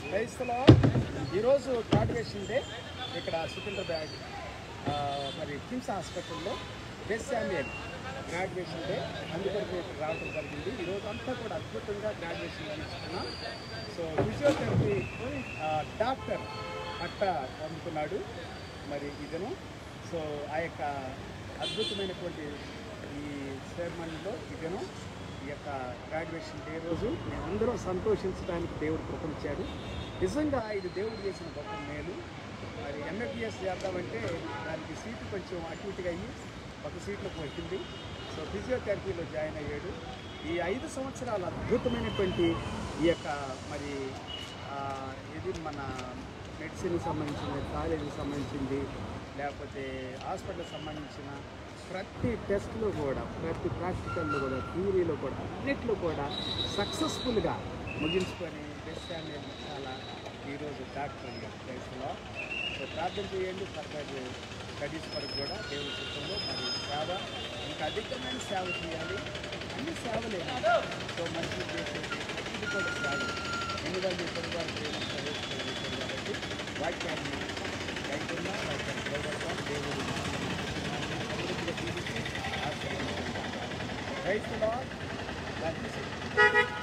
క్రైస్తలో ఈరోజు graduation day ఇక్కడ సికింద్రాబాద్ ఆ, మరి కిమ్స్ హాస్పిటల్లో బెస్ట్ శామ్యుయల్ గ్రాడ్యుయేషన్ డే అందుకొరకు ఇక్కడ రావడం జరిగింది ఈరోజు అంతా కూడా అద్భుతంగా గ్రాడ్యుయేషన్ తీసుకున్నాం సో ఫిజియోథెరపీ ఆ, డాక్టర్ పట్ట పొందుతున్నాడు మరి ఇతను సో ఆ యొక్క అద్భుతమైనటువంటి ఈ సెరమనీలో ఇతను ఈ యొక్క గ్రాడ్యుయేషన్ డే రోజు మేమందరం సంతోషించడానికి దేవుడు కృపించాడు నిజంగా ఇది దేవుడు చేసిన గొప్ప మేలు మరి ఎంఎఫ్ఎస్ చేద్దామంటే దానికి సీటు కొంచెం అటు ఇటుగా అయ్యి ఒక సీట్లోకి వచ్చింది సో ఫిజియోథెరపీలో జాయిన్ అయ్యాడు ఈ ఐదు సంవత్సరాల అద్భుతమైనటువంటి ఈ యొక్క మరి ఆ, ఇది మన మెడిసిన్కి సంబంధించింది కాలేజీకి సంబంధించింది లేకపోతే హాస్పిటల్కి సంబంధించిన ప్రతి టెస్ట్లో కూడా ప్రతి ప్రాక్టికల్లో కూడా థియరీలో కూడా అన్నిట్లో కూడా సక్సెస్ఫుల్గా ముగించుకొని బెస్ట్ అనేది చాలా ఈరోజు డాక్టర్ ప్లేస్లో సో ప్రార్థన చేయండి సర్కారు స్టడీస్ వరకు కూడా దేవుడి చిత్రంలో మరి సేవ ఇంకా అధికమైన సేవ చేయాలి అన్ని సేవలే సో మంచి చేసేది ఇది కూడా సేవ ఎందుకంటే ఇప్పుడు వారు ప్రేమ ప్రవేశించారు కాబట్టి వాక్యాన్ని కైకున్నా వాక్యాన్ని నిలబడతాం దేవుడు అభివృద్ధిగా తీర్చి ఆశీర్వదించుకుంటాం రైతులో